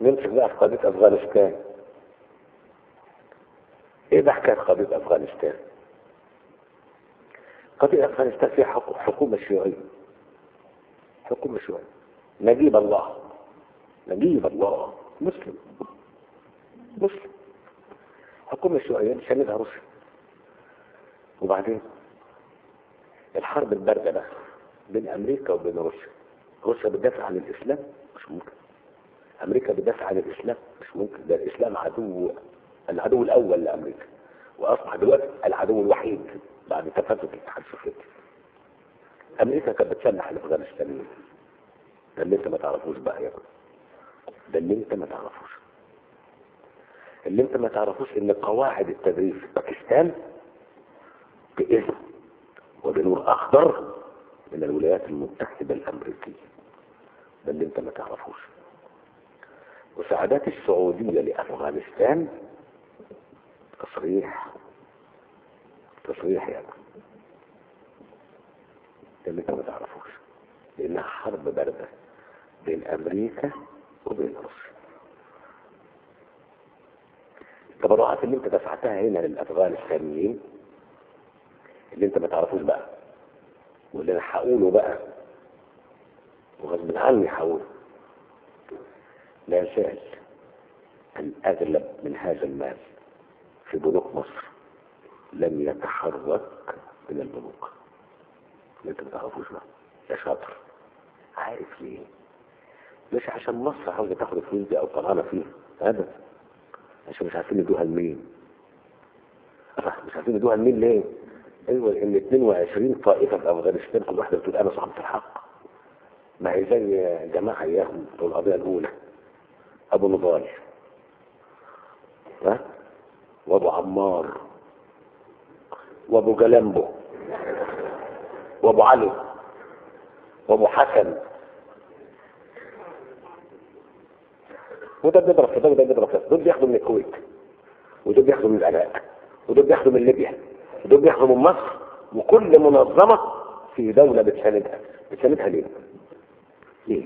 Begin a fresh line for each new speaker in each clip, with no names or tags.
نمسك بقى في قضية أفغانستان إيه بقى حكاية قضية أفغانستان؟ قضية أفغانستان فيها حكو- حكومة شيوعية حكومة شيوعية نجيب الله نجيب الله مسلم مسلم حكومة شيوعية سندها روسيا وبعدين الحرب الباردة بقى بين أمريكا وبين روسيا روسيا بتدافع عن الإسلام مش ممكن أمريكا بتدافع عن الإسلام مش ممكن ده الإسلام عدو العدو الأول لأمريكا وأصبح دلوقتي العدو الوحيد بعد تفكك الاتحاد السوفيتي أمريكا كانت بتسلح الأفغانستانيين ده اللي أنت ما تعرفوش بقى يا ابني ده اللي أنت ما تعرفوش اللي أنت ما تعرفوش إن قواعد التدريب في باكستان بإذن وبنور أخضر من الولايات المتحدة الأمريكية ده اللي أنت ما تعرفوش مساعدات السعودية لأفغانستان تصريح تصريح يعني ده اللي انت ما تعرفوش لانها حرب باردة بين امريكا وبين روسيا التبرعات اللي انت دفعتها هنا للافغانستانيين اللي انت ما تعرفوش بقى واللي انا هقوله بقى وغصب عني هقوله لا زال الأغلب من هذا المال في بنوك مصر لم يتحرك من البنوك انت ما تعرفوش بقى يا شاطر عارف ليه مش عشان مصر عاوزه تاخد الفلوس دي او طمعانه فيها ابدا عشان مش عارفين يدوها لمين صح مش عارفين يدوها لمين ليه ايوه ان 22 طائفه في افغانستان كل واحده بتقول انا صاحبه الحق ما هي زي جماعه اياهم بتوع القضيه الاولى ابو نضال ها وابو عمار وابو جلمبو وابو علي وابو حسن وده بيضرب في ده وده بيضرب في ده دول بياخدوا من الكويت ودول بياخدوا من العراق ودول بياخدوا من ليبيا ودول بياخدوا من مصر وكل منظمة في دولة بتساندها بتساندها ليه؟ ليه؟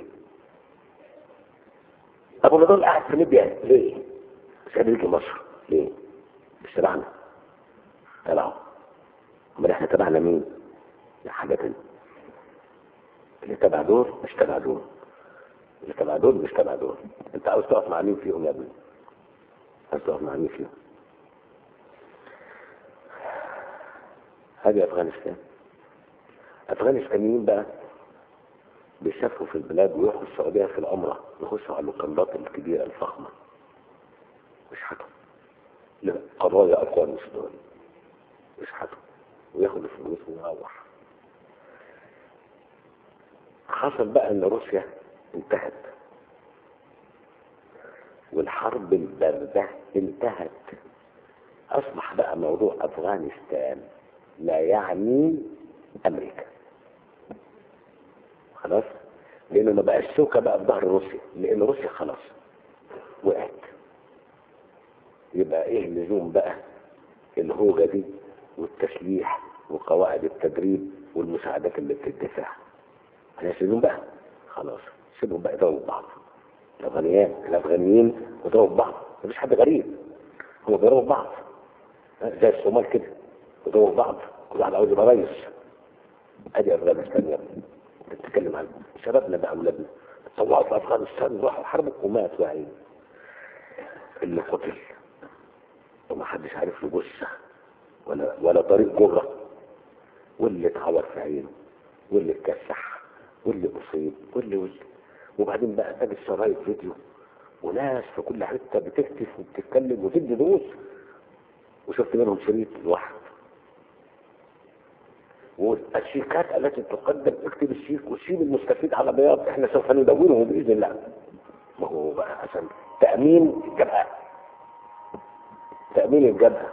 ابو نضال قاعد في ليبيا ليه؟ عشان يجي مصر ليه؟ مش تبعنا تبعه امال احنا تبعنا مين؟ لا حاجة تانية اللي تبع دول مش تبع دول اللي تبع دول مش تبع دول انت عاوز تقف مع مين فيهم يا ابني؟ عاوز تقف مع مين فيهم؟ هذه افغانستان افغانستانيين بقى بيسافروا في البلاد ويروحوا السعودية في العمرة يخشوا على اللوكندات الكبيرة الفخمة مش حكم لقضايا افغانستان مش حكم وياخد الفلوس ويروح حصل بقى ان روسيا انتهت والحرب الباردة انتهت اصبح بقى موضوع افغانستان لا يعني امريكا خلاص لانه ما بقاش شوكة بقى في ظهر روسيا لان روسيا خلاص وقعت يبقى ايه لزوم بقى الهوجة دي والتسليح وقواعد التدريب والمساعدات اللي بتدفع ملهاش لزوم بقى خلاص سيبهم بقى يضربوا بعض الافغانيين الافغانيين يضربوا بعض مفيش حد غريب هم بيضربوا بعض زي الصومال كده يضربوا بعض كل واحد عاوز يبقى رئيس ادي افغانستان يا ابني بتتكلم عن شبابنا بقى اولادنا طلعوا في افغانستان راحوا حربوا وماتوا يا عيني اللي قتل وما حدش عارف له جثه ولا ولا طريق جره واللي اتعور في عينه واللي اتكسح واللي اصيب واللي واللي وبعدين بقى تجي شرايط فيديو وناس في كل حته بتهتف وبتتكلم وتدي دروس وشفت منهم شريط واحد والشيكات التي تقدم اكتب الشيك وشيل المستفيد على بياض احنا سوف ندونه باذن الله ما هو بقى عشان تامين الجبهه تامين الجبهه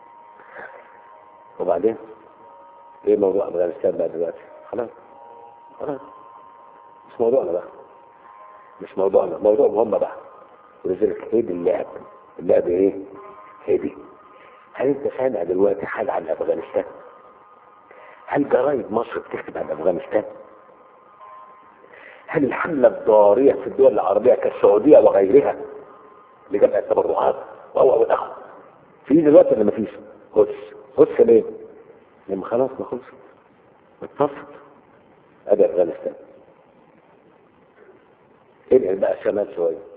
وبعدين ايه موضوع افغانستان بقى دلوقتي خلاص خلاص مش موضوعنا بقى مش موضوعنا موضوعهم هم بقى ولذلك هيدي اللعب اللعب ايه هيدي هل انت سامع دلوقتي حاجه عن افغانستان هل جرايد مصر بتكتب عن افغانستان هل الحملة الضارية في الدول العربية كالسعودية وغيرها لجمع التبرعات وهو والأخ في دلوقتي ولا مفيش هس هس ليه؟ لما خلاص ما خلصت اتصلت ادي افغانستان انقل بقى الشمال شويه